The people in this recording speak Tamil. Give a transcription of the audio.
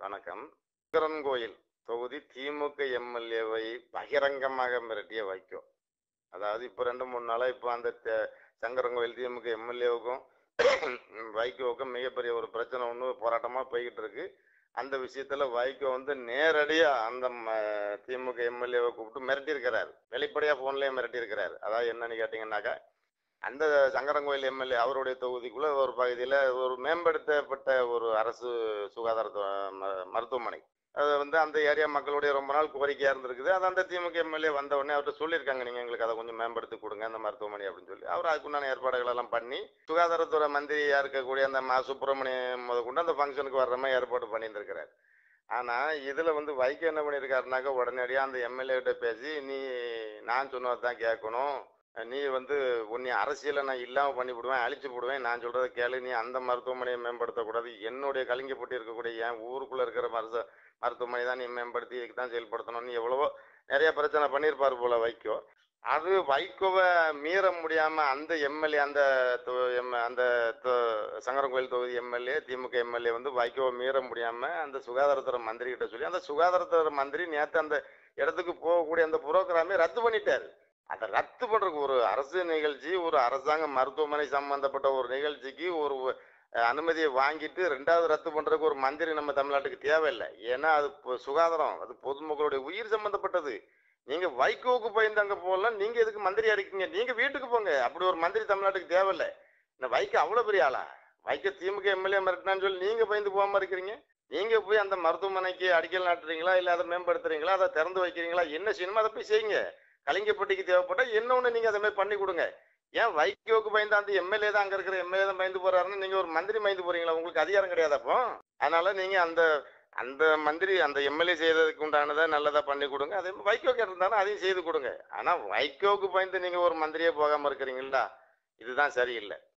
வணக்கம் சங்கரன் கோயில் தொகுதி திமுக எம்எல்ஏவை பகிரங்கமாக மிரட்டிய வைகோ அதாவது இப்போ ரெண்டு மூணு நாளாக இப்போ அந்த தெ- சங்கரன் கோயில் திமுக எம்எல்ஏவுக்கும் வைகோவுக்கும் மிகப்பெரிய ஒரு பிரச்சனை ஒன்று போராட்டமாக போய்கிட்டு இருக்கு அந்த விஷயத்துல வைகோ வந்து நேரடியா அந்த ம- திமுக எம்எல்ஏவை கூப்பிட்டு மிரட்டியிருக்கிறார் வெளிப்படையா போன்லயே மிரட்டியிருக்கிறார் அதாவது என்னன்னு கேட்டீங்கன்னாக்கா அந்த சங்கரங்கோயில் எம்எல்ஏ அவருடைய தொகுதிக்குள்ள ஒரு பகுதியில் ஒரு மேம்படுத்தப்பட்ட ஒரு அரசு சுகாதார தொ- ம- மருத்துவமனை அது வந்து அந்த ஏரியா மக்களுடைய ரொம்ப நாள் கோரிக்கையா இருந்திருக்குது அது அந்த திமுக எம்எல்ஏ வந்த உடனே அவர்கிட்ட சொல்லியிருக்காங்க நீங்க எங்களுக்கு அதை கொஞ்சம் மேம்படுத்தி கொடுங்க அந்த மருத்துவமனை அப்படின்னு சொல்லி அவர் அதுக்குண்டான ஏற்பாடுகள் எல்லாம் பண்ணி சுகாதாரத்துறை மந்திரியா இருக்கக்கூடிய அந்த மா சுப்பிரமணியம் முத கொண்டு அந்த ஃபங்க்ஷனுக்கு வர்ற மாதிரி ஏற்பாடு பண்ணிட்டு இருக்கிறார் ஆனா இதுல வந்து வைகோ என்ன பண்ணியிருக்காருனாக்கா உடனடியா அந்த எம்எல்ஏ கிட்ட பேசி நீ நான் சொன்னதான் கேட்கணும் நீ வந்து உன்னை அரசியலை நான் இல்லாம பண்ணி விடுவேன் அழிச்சு விடுவேன் நான் சொல்றதை கேளு நீ அந்த மருத்துவமனையை மேம்படுத்தக்கூடாது என்னுடைய கலிங்கப்பட்டி இருக்கக்கூடிய என் ஊருக்குள்ள இருக்கிற மருத்துவ மருத்துவமனை தான் நீ மேம்படுத்தி இதுக்கு தான் செயல்படுத்தணும் நீ எவ்வளவோ நிறைய பிரச்சனை பண்ணியிருப்பார் போல வைக்கோ அது வைகோவை மீற முடியாம அந்த எம்எல்ஏ அந்த தொ- எம்- அந்த தொ- சங்கரன்கோயில் தொகுதி எம்எல்ஏ திமுக எம்எல்ஏ வந்து வைகோவை மீற முடியாம அந்த சுகாதாரத்துறை மந்திரி கிட்ட சொல்லி அந்த சுகாதாரத்துறை மந்திரி நேத்து அந்த இடத்துக்கு போகக்கூடிய அந்த புரோகிராமே ரத்து பண்ணிட்டாரு அதை ரத்து பண்றதுக்கு ஒரு அரசு நிகழ்ச்சி ஒரு அரசாங்க மருத்துவமனை சம்பந்தப்பட்ட ஒரு நிகழ்ச்சிக்கு ஒரு அஹ், அனுமதியை வாங்கிட்டு ரெண்டாவது ரத்து பண்றதுக்கு ஒரு மந்திரி நம்ம தமிழ்நாட்டுக்கு தேவையில்லை ஏன்னா அது பொ- சுகாதாரம் அது பொதுமக்களுடைய உயிர் சம்பந்தப்பட்டது நீங்க வைகோவுக்கு பயந்து அங்க போகலாம் நீங்க எதுக்கு மந்திரியா இருக்கீங்க நீங்க வீட்டுக்கு போங்க அப்படி ஒரு மந்திரி தமிழ்நாட்டுக்கு தேவையில்லை இந்த வைகோ அவ்வளவு பெரிய ஆளா வைகோ திமுக எம்எல்ஏ மிரட்டினான்னு சொல்லி நீங்க பயந்து போகாம இருக்கிறீங்க நீங்க போய் அந்த மருத்துவமனைக்கு அடிக்கல் நாட்டுறீங்களா இல்ல அதை மேம்படுத்துறீங்களா அதை திறந்து வைக்கிறீங்களா என்ன செய்யணுமோ அதை போய் செய்யுங்க கலிங்கப்பட்டிக்கு தேவைப்பட்டா என்ன ஒண்ணு நீங்க அதை மாதிரி பண்ணி கொடுங்க ஏன் வைகோவுக்கு பயந்து அந்த எம்எல்ஏ தான் அங்க இருக்கிற எம்எல்ஏ தான் பயந்து போறாருன்னு நீங்க ஒரு மந்திரி பயந்து போறீங்களா உங்களுக்கு அதிகாரம் கிடையாது அப்போ அதனால நீங்க அந்த அந்த மந்திரி அந்த எம்எல்ஏ செய்ததுக்கு உண்டானதை நல்லதா பண்ணி கொடுங்க அதே மாதிரி வைகோ கேட்டிருந்தாலும் அதையும் செய்து கொடுங்க ஆனா வைகோவுக்கு பயந்து நீங்க ஒரு மந்திரியே போகாம இருக்கிறீங்களா இதுதான் சரியில்லை